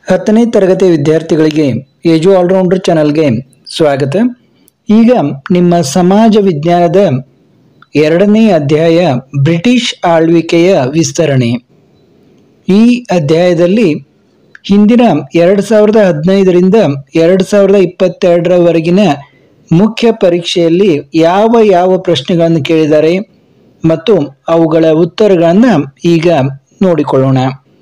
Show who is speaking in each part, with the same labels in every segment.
Speaker 1: ಹತ್ತನೇ ತರಗತಿ ವಿದ್ಯಾರ್ಥಿಗಳಿಗೆ ಏಜು ಆಲ್ರೌಂಡರ್ ಚಾನಲ್ಗೆ ಸ್ವಾಗತ ಈಗ ನಿಮ್ಮ ಸಮಾಜ ವಿಜ್ಞಾನದ ಎರಡನೇ ಅಧ್ಯಾಯ ಬ್ರಿಟಿಷ್ ಆಳ್ವಿಕೆಯ ವಿಸ್ತರಣೆ ಈ ಅಧ್ಯಾಯದಲ್ಲಿ ಹಿಂದಿನ ಎರಡು ಸಾವಿರದ ಹದಿನೈದರಿಂದ ಎರಡು ಸಾವಿರದ ಇಪ್ಪತ್ತೆರಡರವರೆಗಿನ ಮುಖ್ಯ ಪರೀಕ್ಷೆಯಲ್ಲಿ ಯಾವ ಯಾವ ಪ್ರಶ್ನೆಗಳನ್ನು ಕೇಳಿದ್ದಾರೆ ಮತ್ತು ಅವುಗಳ ಉತ್ತರಗಳನ್ನು ಈಗ ನೋಡಿಕೊಳ್ಳೋಣ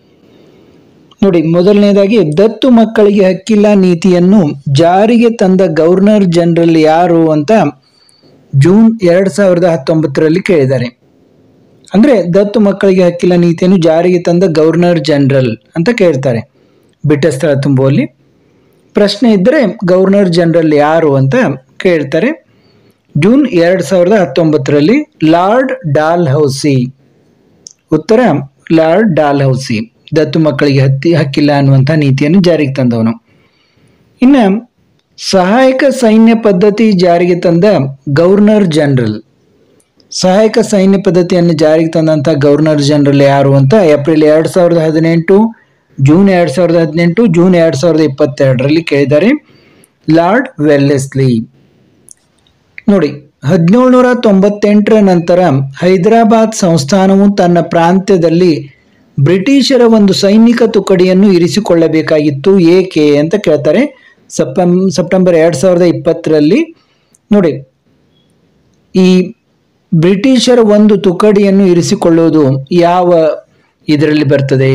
Speaker 1: ನೋಡಿ ಮೊದಲನೇದಾಗಿ ದತ್ತು ಮಕ್ಕಳಿಗೆ ಹಕ್ಕಿಲ್ಲ ನೀತಿಯನ್ನು ಜಾರಿಗೆ ತಂದ ಗವರ್ನರ್ ಜನರಲ್ ಯಾರು ಅಂತ ಜೂನ್ ಎರಡ್ ಸಾವಿರದ ಹತ್ತೊಂಬತ್ತರಲ್ಲಿ ಕೇಳಿದ್ದಾರೆ ಅಂದ್ರೆ ದತ್ತು ಮಕ್ಕಳಿಗೆ ಹಕ್ಕಿಲ್ಲ ನೀತಿಯನ್ನು ಜಾರಿಗೆ ತಂದ ಗವರ್ನರ್ ಜನರಲ್ ಅಂತ ಕೇಳ್ತಾರೆ ಬಿಟ್ಟ ಸ್ಥಳ ತುಂಬುವಲ್ಲಿ ಪ್ರಶ್ನೆ ಇದ್ದರೆ ಗವರ್ನರ್ ಜನರಲ್ ಯಾರು ಅಂತ ಕೇಳ್ತಾರೆ ಜೂನ್ ಎರಡ್ ಸಾವಿರದ ಹತ್ತೊಂಬತ್ತರಲ್ಲಿ ಲಾರ್ಡ್ ಡಾಲ್ ಹೌಸಿ ಉತ್ತರ ಲಾರ್ಡ್ ಡಾಲ್ ಹೌಸಿ ದತ್ತು ಮಕ್ಕಳಿಗೆ ಹತ್ತಿ ಹಕ್ಕಿಲ್ಲ ಅನ್ನುವಂಥ ನೀತಿಯನ್ನು ಜಾರಿಗೆ ತಂದವನು ಇನ್ನು ಸಹಾಯಕ ಸೈನ್ಯ ಪದ್ಧತಿ ಜಾರಿಗೆ ತಂದ ಗವರ್ನರ್ ಜನರಲ್ ಸಹಾಯಕ ಸೈನ್ಯ ಪದ್ಧತಿಯನ್ನು ಜಾರಿಗೆ ತಂದಂಥ ಗವರ್ನರ್ ಜನರಲ್ ಯಾರು ಅಂತ ಏಪ್ರಿಲ್ ಎರಡು ಸಾವಿರದ ಹದಿನೆಂಟು ಜೂನ್ ಎರಡು ಸಾವಿರದ ಹದಿನೆಂಟು ಜೂನ್ ಎರಡು ಸಾವಿರದ ಇಪ್ಪತ್ತೆರಡರಲ್ಲಿ ಕೇಳಿದ್ದಾರೆ ಲಾರ್ಡ್ ವೆಲ್ಲೆಸ್ಲಿ ನೋಡಿ ಹದಿನೇಳುನೂರ ತೊಂಬತ್ತೆಂಟರ ನಂತರ ಹೈದರಾಬಾದ್ ಸಂಸ್ಥಾನವು ತನ್ನ ಪ್ರಾಂತ್ಯದಲ್ಲಿ ಬ್ರಿಟಿಷರ ಒಂದು ಸೈನಿಕ ತುಕಡಿಯನ್ನು ಇರಿಸಿಕೊಳ್ಳಬೇಕಾಗಿತ್ತು ಏಕೆ ಅಂತ ಕೇಳ್ತಾರೆ ಸೆಪ್ಟೆಂ ಸೆಪ್ಟೆಂಬರ್ ಎರಡು ಸಾವಿರದ ಇಪ್ಪತ್ತರಲ್ಲಿ ನೋಡಿ ಈ ಬ್ರಿಟಿಷರ ಒಂದು ತುಕಡಿಯನ್ನು ಇರಿಸಿಕೊಳ್ಳುವುದು ಯಾವ ಇದರಲ್ಲಿ ಬರ್ತದೆ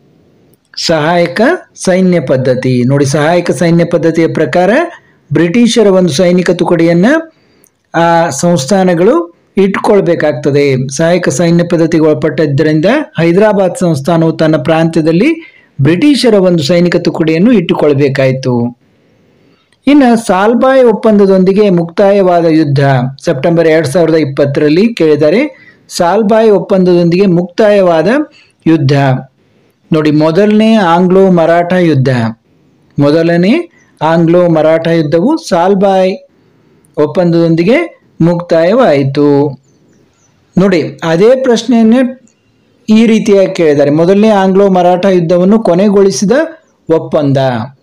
Speaker 1: ಸಹಾಯಕ ಸೈನ್ಯ ಪದ್ಧತಿ ನೋಡಿ ಸಹಾಯಕ ಸೈನ್ಯ ಪದ್ಧತಿಯ ಪ್ರಕಾರ ಬ್ರಿಟಿಷರ ಒಂದು ಸೈನಿಕ ತುಕಡಿಯನ್ನ ಆ ಸಂಸ್ಥಾನಗಳು ಇಟ್ಕೊಳ್ಬೇಕಾಗ್ತದೆ ಸಹಾಯಕ ಸೈನ್ಯ ಪದ್ಧತಿಗೆ ಒಳಪಟ್ಟಿದ್ದರಿಂದ ಹೈದರಾಬಾದ್ ಸಂಸ್ಥಾನವು ತನ್ನ ಪ್ರಾಂತ್ಯದಲ್ಲಿ ಬ್ರಿಟಿಷರ ಒಂದು ಸೈನಿಕ ತುಕಡಿಯನ್ನು ಇಟ್ಟುಕೊಳ್ಬೇಕಾಯಿತು ಇನ್ನು ಸಾಲ್ಬಾಯ್ ಒಪ್ಪಂದದೊಂದಿಗೆ ಮುಕ್ತಾಯವಾದ ಯುದ್ಧ ಸೆಪ್ಟೆಂಬರ್ ಎರಡ್ ಸಾವಿರದ ಇಪ್ಪತ್ತರಲ್ಲಿ ಕೇಳಿದರೆ ಸಾಲ್ಬಾಯ್ ಒಪ್ಪಂದದೊಂದಿಗೆ ಮುಕ್ತಾಯವಾದ ಯುದ್ಧ ನೋಡಿ ಮೊದಲನೇ ಆಂಗ್ಲೋ ಮರಾಠ ಯುದ್ಧ ಮೊದಲನೇ ಆಂಗ್ಲೋ ಮರಾಠ ಯುದ್ಧವು ಸಾಲ್ಬಾಯ್ ಒಪ್ಪಂದದೊಂದಿಗೆ ಮುಕ್ತಾಯವಾಯಿತು ನೋಡಿ ಅದೇ ಪ್ರಶ್ನೆಯನ್ನೇ ಈ ರೀತಿಯಾಗಿ ಕೇಳಿದ್ದಾರೆ ಮೊದಲನೇ ಆಂಗ್ಲೋ ಮರಾಠ ಯುದ್ಧವನ್ನು ಕೊನೆಗೊಳಿಸಿದ ಒಪ್ಪಂದ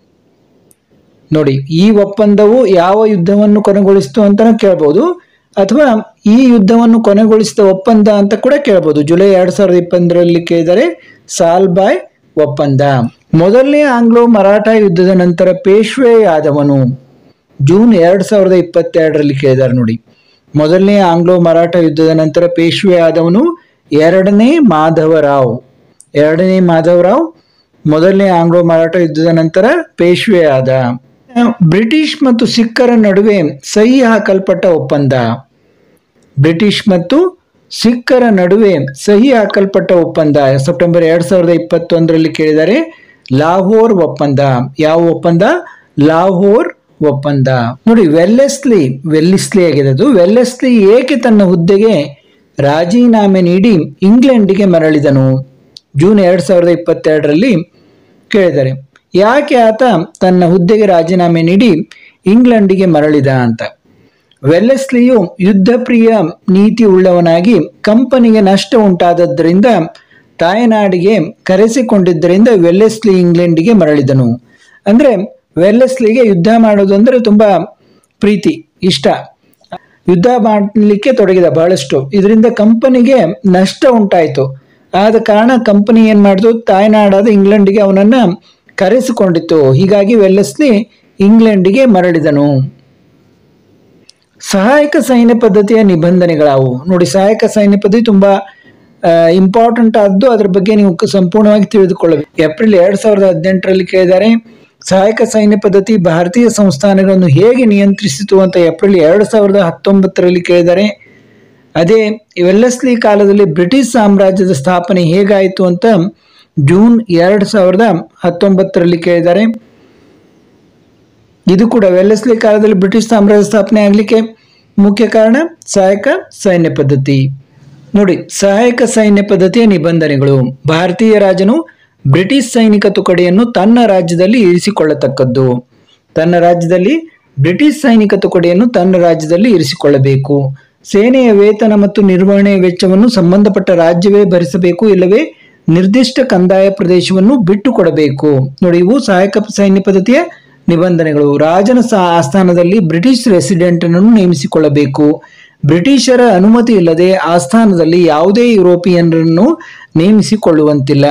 Speaker 1: ನೋಡಿ ಈ ಒಪ್ಪಂದವು ಯಾವ ಯುದ್ಧವನ್ನು ಕೊನೆಗೊಳಿಸಿತು ಅಂತಾನು ಕೇಳ್ಬೋದು ಅಥವಾ ಈ ಯುದ್ಧವನ್ನು ಕೊನೆಗೊಳಿಸಿದ ಒಪ್ಪಂದ ಅಂತ ಕೂಡ ಕೇಳ್ಬೋದು ಜುಲೈ ಎರಡ್ ಸಾವಿರದ ಇಪ್ಪತ್ತರಲ್ಲಿ ಕೇಳಿದರೆ ಸಾಲ್ಬಾಯ್ ಒಪ್ಪಂದ ಮೊದಲನೇ ಆಂಗ್ಲೋ ಮರಾಠ ಯುದ್ಧದ ನಂತರ ಪೇಶ್ವೆಯಾದವನು ಜೂನ್ ಎರಡ್ ಸಾವಿರದ ಇಪ್ಪತ್ತೆರಡರಲ್ಲಿ ಕೇಳಿದ್ದಾರೆ ನೋಡಿ ಮೊದಲನೇ ಆಂಗ್ಲೋ ಮರಾಠ ಯುದ್ಧದ ನಂತರ ಪೇಶ್ವೆ ಆದವನು ಎರಡನೇ ಮಾಧವರಾವ್ ಎರಡನೇ ಮಾಧವರಾವ್ ಮೊದಲನೇ ಆಂಗ್ಲೋ ಮರಾಠ ಯುದ್ಧದ ನಂತರ ಪೇಶ್ವೆ ಆದ ಬ್ರಿಟಿಷ್ ಮತ್ತು ಸಿಖ್ಖರ ನಡುವೆ ಸಹಿ ಹಾಕಲ್ಪಟ್ಟ ಒಪ್ಪಂದ ಬ್ರಿಟಿಷ್ ಮತ್ತು ಸಿಖ್ಖರ ನಡುವೆ ಸಹಿ ಹಾಕಲ್ಪಟ್ಟ ಒಪ್ಪಂದ ಸೆಪ್ಟೆಂಬರ್ ಎರಡ್ ಸಾವಿರದ ಇಪ್ಪತ್ತೊಂದರಲ್ಲಿ ಕೇಳಿದರೆ ಲಾಹೋರ್ ಒಪ್ಪಂದ ಯಾವ ಒಪ್ಪಂದ ಲಾಹೋರ್ ಒಪ್ಪಂದ ನೋಡಿ ವೆಲ್ಲೆಸ್ಲಿ ವೆಲ್ಲಿಸ್ಲಿ ಆಗಿದೆ ಅದು ವೆಲ್ಲೆಸ್ಲಿ ಏಕೆ ತನ್ನ ಹುದ್ದೆಗೆ ರಾಜೀನಾಮೆ ನೀಡಿ ಇಂಗ್ಲೆಂಡಿಗೆ ಮರಳಿದನು ಜೂನ್ ಎರಡ್ ಸಾವಿರದ ಇಪ್ಪತ್ತೆರಡರಲ್ಲಿ ಕೇಳಿದ್ದಾರೆ ಯಾಕೆ ಆತ ತನ್ನ ಹುದ್ದೆಗೆ ರಾಜೀನಾಮೆ ನೀಡಿ ಇಂಗ್ಲೆಂಡಿಗೆ ಮರಳಿದ ಅಂತ ವೆಲ್ಲೆಸ್ಲಿಯು ಯುದ್ಧ ಪ್ರಿಯ ನೀತಿ ಉಳ್ಳವನಾಗಿ ಕಂಪನಿಗೆ ನಷ್ಟ ಉಂಟಾದದ್ದರಿಂದ ತಾಯ್ನಾಡಿಗೆ ಕರೆಸಿಕೊಂಡಿದ್ದರಿಂದ ವೆಲ್ಲೆಸ್ಲಿ ಇಂಗ್ಲೆಂಡಿಗೆ ಮರಳಿದನು ಅಂದ್ರೆ ವೆಲ್ಲೆಸ್ಲಿಗೆ ಯುದ್ಧ ಮಾಡೋದು ಅಂದ್ರೆ ತುಂಬಾ ಪ್ರೀತಿ ಇಷ್ಟ ಯುದ್ಧ ಮಾಡಲಿಕ್ಕೆ ತೊಡಗಿದ ಬಹಳಷ್ಟು ಇದರಿಂದ ಕಂಪನಿಗೆ ನಷ್ಟ ಉಂಟಾಯಿತು ಆದ ಕಾರಣ ಕಂಪನಿ ಏನ್ ಮಾಡಿತು ತಾಯ್ನಾಡಾದ ಇಂಗ್ಲೆಂಡಿಗೆ ಅವನನ್ನ ಕರೆಸಿಕೊಂಡಿತ್ತು ಹೀಗಾಗಿ ವೆಲ್ಲೆಸ್ಲಿ ಇಂಗ್ಲೆಂಡಿಗೆ ಮರಳಿದನು ಸಹಾಯಕ ಸೈನ್ಯ ಪದ್ಧತಿಯ ನಿಬಂಧನೆಗಳಾವು ನೋಡಿ ಸಹಾಯಕ ಸೈನ್ಯ ಪದ್ಧತಿ ತುಂಬಾ ಇಂಪಾರ್ಟೆಂಟ್ ಆದ್ದು ಅದ್ರ ಬಗ್ಗೆ ನೀವು ಸಂಪೂರ್ಣವಾಗಿ ತಿಳಿದುಕೊಳ್ಳಬೇಕು ಏಪ್ರಿಲ್ ಎರಡ್ ಸಾವಿರದ ಹದಿನೆಂಟರಲ್ಲಿ ಕೇಳಿದ್ದಾರೆ ಸಹಾಯಕ ಸೈನ್ಯ ಪದ್ಧತಿ ಭಾರತೀಯ ಸಂಸ್ಥಾನಗಳನ್ನು ಹೇಗೆ ನಿಯಂತ್ರಿಸಿತು ಅಂತ ಏಪ್ರಿಲ್ ಎರಡು ಸಾವಿರದ ಹತ್ತೊಂಬತ್ತರಲ್ಲಿ ಕೇಳಿದ್ದಾರೆ ಅದೇ ವೆಲ್ಲೆಸ್ಲಿ ಕಾಲದಲ್ಲಿ ಬ್ರಿಟಿಷ್ ಸಾಮ್ರಾಜ್ಯದ ಸ್ಥಾಪನೆ ಹೇಗಾಯಿತು ಅಂತ ಜೂನ್ ಎರಡು ಸಾವಿರದ ಹತ್ತೊಂಬತ್ತರಲ್ಲಿ ಕೇಳಿದ್ದಾರೆ ಇದು ಕೂಡ ವೆಲ್ಲೆಸ್ಲಿ ಕಾಲದಲ್ಲಿ ಬ್ರಿಟಿಷ್ ಸಾಮ್ರಾಜ್ಯ ಸ್ಥಾಪನೆ ಆಗಲಿಕ್ಕೆ ಮುಖ್ಯ ಕಾರಣ ಸಹಾಯಕ ಸೈನ್ಯ ಪದ್ಧತಿ ನೋಡಿ ಸಹಾಯಕ ಸೈನ್ಯ ಪದ್ಧತಿಯ ನಿಬಂಧನೆಗಳು ಭಾರತೀಯ ರಾಜನು ಬ್ರಿಟಿಷ್ ಸೈನಿಕ ತುಕಡಿಯನ್ನು ತನ್ನ ರಾಜ್ಯದಲ್ಲಿ ಇರಿಸಿಕೊಳ್ಳತಕ್ಕದ್ದು ತನ್ನ ರಾಜ್ಯದಲ್ಲಿ ಬ್ರಿಟಿಷ್ ಸೈನಿಕ ತುಕಡಿಯನ್ನು ತನ್ನ ರಾಜ್ಯದಲ್ಲಿ ಇರಿಸಿಕೊಳ್ಳಬೇಕು ಸೇನೆಯ ವೇತನ ಮತ್ತು ನಿರ್ವಹಣೆಯ ವೆಚ್ಚವನ್ನು ಸಂಬಂಧಪಟ್ಟ ರಾಜ್ಯವೇ ಭರಿಸಬೇಕು ಇಲ್ಲವೇ ನಿರ್ದಿಷ್ಟ ಕಂದಾಯ ಪ್ರದೇಶವನ್ನು ಬಿಟ್ಟು ಕೊಡಬೇಕು ನೋಡಿ ಇವು ಸಹಾಯಕ ಸೈನ್ಯ ಪದ್ಧತಿಯ ನಿಬಂಧನೆಗಳು ರಾಜನ ಸಾ ಆಸ್ಥಾನದಲ್ಲಿ ಬ್ರಿಟಿಷ್ ರೆಸಿಡೆಂಟ್ ಅನ್ನು ನೇಮಿಸಿಕೊಳ್ಳಬೇಕು ಬ್ರಿಟಿಷರ ಅನುಮತಿ ಇಲ್ಲದೆ ಆಸ್ಥಾನದಲ್ಲಿ ಯಾವುದೇ ಯುರೋಪಿಯನ್ನರನ್ನು ನೇಮಿಸಿಕೊಳ್ಳುವಂತಿಲ್ಲ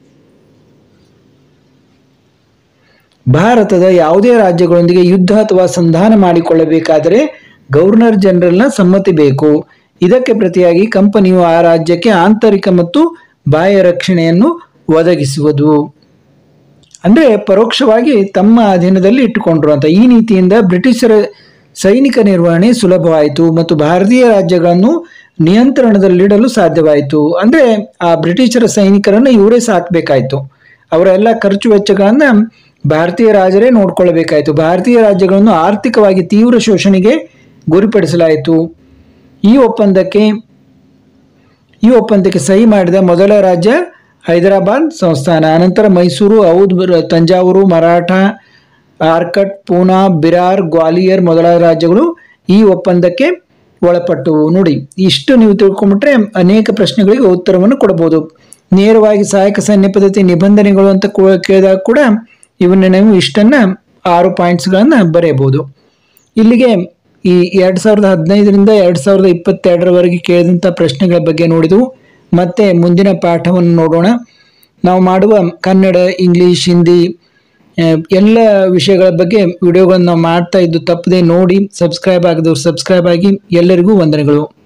Speaker 1: ಭಾರತದ ಯಾವುದೇ ರಾಜ್ಯಗಳೊಂದಿಗೆ ಯುದ್ಧ ಅಥವಾ ಸಂಧಾನ ಮಾಡಿಕೊಳ್ಳಬೇಕಾದರೆ ಗವರ್ನರ್ ಜನರಲ್ನ ಸಮ್ಮತಿ ಬೇಕು ಇದಕ್ಕೆ ಪ್ರತಿಯಾಗಿ ಕಂಪನಿಯು ಆ ರಾಜ್ಯಕ್ಕೆ ಆಂತರಿಕ ಮತ್ತು ಬಾಹ್ಯ ರಕ್ಷಣೆಯನ್ನು ಒದಗಿಸುವುದು ಅಂದ್ರೆ ಪರೋಕ್ಷವಾಗಿ ತಮ್ಮ ಅಧೀನದಲ್ಲಿ ಇಟ್ಟುಕೊಂಡ್ರು ಅಂತ ಈ ನೀತಿಯಿಂದ ಬ್ರಿಟಿಷರ ಸೈನಿಕ ನಿರ್ವಹಣೆ ಸುಲಭವಾಯಿತು ಮತ್ತು ಭಾರತೀಯ ರಾಜ್ಯಗಳನ್ನು ನಿಯಂತ್ರಣದಲ್ಲಿಡಲು ಸಾಧ್ಯವಾಯಿತು ಅಂದ್ರೆ ಆ ಬ್ರಿಟಿಷರ ಸೈನಿಕರನ್ನು ಇವರೇ ಸಾಕಬೇಕಾಯಿತು ಅವರ ಎಲ್ಲ ಖರ್ಚು ವೆಚ್ಚಗಳನ್ನ ಭಾರತೀಯ ರಾಜರೇ ನೋಡ್ಕೊಳ್ಬೇಕಾಯಿತು ಭಾರತೀಯ ರಾಜ್ಯಗಳನ್ನು ಆರ್ಥಿಕವಾಗಿ ತೀವ್ರ ಶೋಷಣೆಗೆ ಗುರಿಪಡಿಸಲಾಯಿತು ಈ ಒಪ್ಪಂದಕ್ಕೆ ಈ ಒಪ್ಪಂದಕ್ಕೆ ಸಹಿ ಮಾಡಿದ ಮೊದಲ ರಾಜ್ಯ ಹೈದರಾಬಾದ್ ಸಂಸ್ಥಾನ ಅನಂತರ ಮೈಸೂರು ಔದ್ ತಂಜಾವೂರು ಮರಾಠ ಆರ್ಕಟ್ ಪೂನಾ ಬಿರಾರ್ ಗ್ವಾಲಿಯರ್ ಮೊದಲಾದ ರಾಜ್ಯಗಳು ಈ ಒಪ್ಪಂದಕ್ಕೆ ಒಳಪಟ್ಟವು ನೋಡಿ ಇಷ್ಟು ನೀವು ತಿಳ್ಕೊಂಬಿಟ್ರೆ ಅನೇಕ ಪ್ರಶ್ನೆಗಳಿಗೆ ಉತ್ತರವನ್ನು ಕೊಡಬಹುದು ನೇರವಾಗಿ ಸಹಾಯಕ ಸೈನ್ಯ ಪದ್ಧತಿ ನಿಬಂಧನೆಗಳು ಅಂತ ಕೂ- ಕೇಳಿದಾಗ ಕೂಡ ಇವನ್ನ ನಾವು ಇಷ್ಟನ್ನ ಆರು ಪಾಯಿಂಟ್ಸ್ಗಳನ್ನ ಬರೆಯಬಹುದು ಇಲ್ಲಿಗೆ ಈ ಎರಡ್ ಸಾವಿರದ ಹದಿನೈದರಿಂದ ಎರಡ್ ಸಾವಿರದ ಇಪ್ಪತ್ತೆರಡರವರೆಗೆ ಕೇಳಿದಂಥ ಪ್ರಶ್ನೆಗಳ ಬಗ್ಗೆ ನೋಡಿದವು ಮತ್ತೆ ಮುಂದಿನ ಪಾಠವನ್ನು ನೋಡೋಣ ನಾವು ಮಾಡುವ ಕನ್ನಡ ಇಂಗ್ಲಿಷ್ ಹಿಂದಿ ಆ, ಎಲ್ಲ ವಿಷಯಗಳ ಬಗ್ಗೆ ವಿಡಿಯೋಗಳನ್ನು ನಾವು ಮಾಡ್ತಾ ಇದ್ದು ತಪ್ಪದೆ ನೋಡಿ ಸಬ್ಸ್ಕ್ರೈಬ್ ಆಗದವ್ರು ಸಬ್ಸ್ಕ್ರೈಬ್ ಆಗಿ ಎಲ್ಲರಿಗೂ ವಂದನೆಗಳು